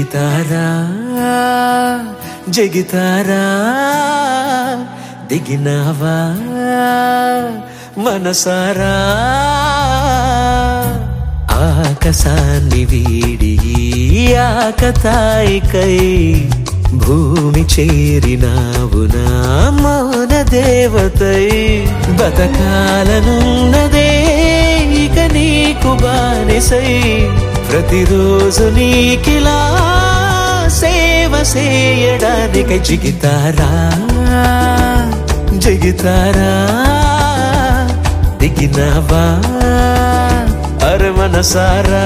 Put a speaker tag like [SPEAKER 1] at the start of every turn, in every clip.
[SPEAKER 1] జిగితారా జగితారా దిగినావా మనసారా ఆకాశాన్ని వీడి ఆకతాయికై భూమి చేరినావు నా మౌన దేవతై బతకాలనున్నదే ఇక నీకు బానిసై ప్రతిరోజు నీకిలా సేవ చేయడానికి జిగితారా జగితారా దిగినావా అరమనసారా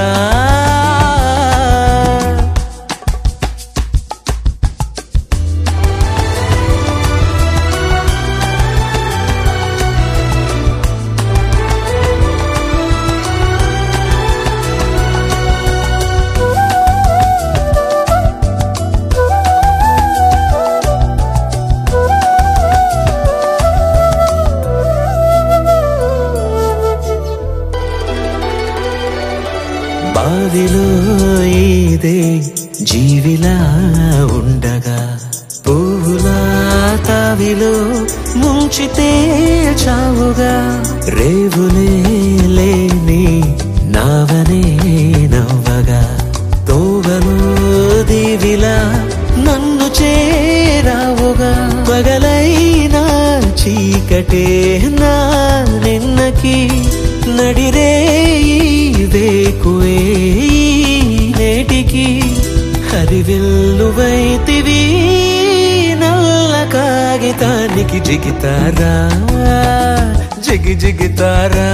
[SPEAKER 1] బావిలో ఇదే జీవిలా ఉండగా పువ్వులా తావిలో ముంచితే చావుగా రేవులే లేని నావనే నవ్వగా తోవలో దీవిలా నన్ను చేరావుగా పగలైనా చీకటే నా నిన్నకి నడిరే వేకువే నేటికి హరివిల్లువైతివి నల్ల కాగితానికి జిగితారా జిగి జిగితారా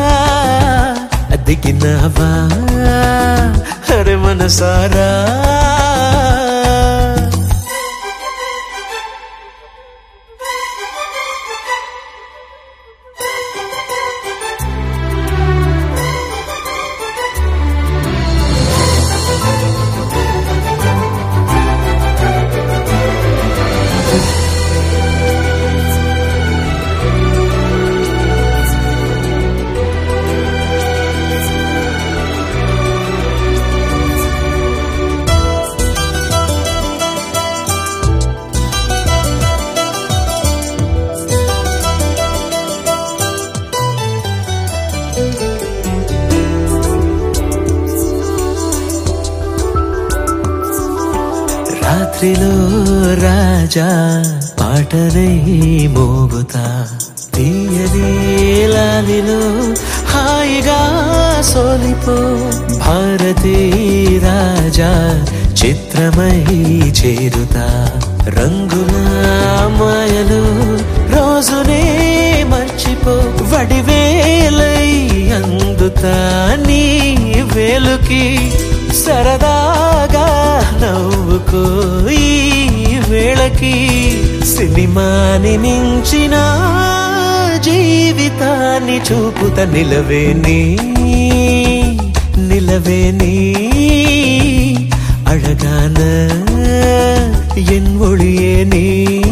[SPEAKER 1] దిగినావా హరి మనసారా రాత్రిలో రాజా పాటలై మోగుతా తీయని లాలిలో హాయిగా సోలిపో భారతీ రాజా చిత్రమై చేరుతా రంగుల మాయలు రోజునే మర్చిపో వడివేలై అందుతా నీ వేలుకి సరదాగా నవ్వుకో ఈ వేళకి సినిమాని మించిన జీవితాన్ని చూపుత నిలవేని నిలవేని అழகான ఎన్ ఒళియేని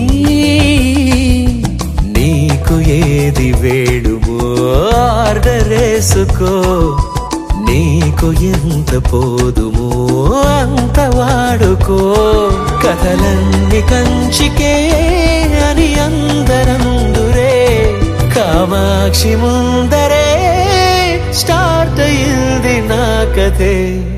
[SPEAKER 1] నీకు ఏది వేడుమో ఆర్డరేసుకో నీకు ఎంత పోదుమో అంత వాడుకో కథలన్నీ కంచికే అని అందరందురే కామాక్షి ముందరే స్టార్ట్ అయింది నా కథే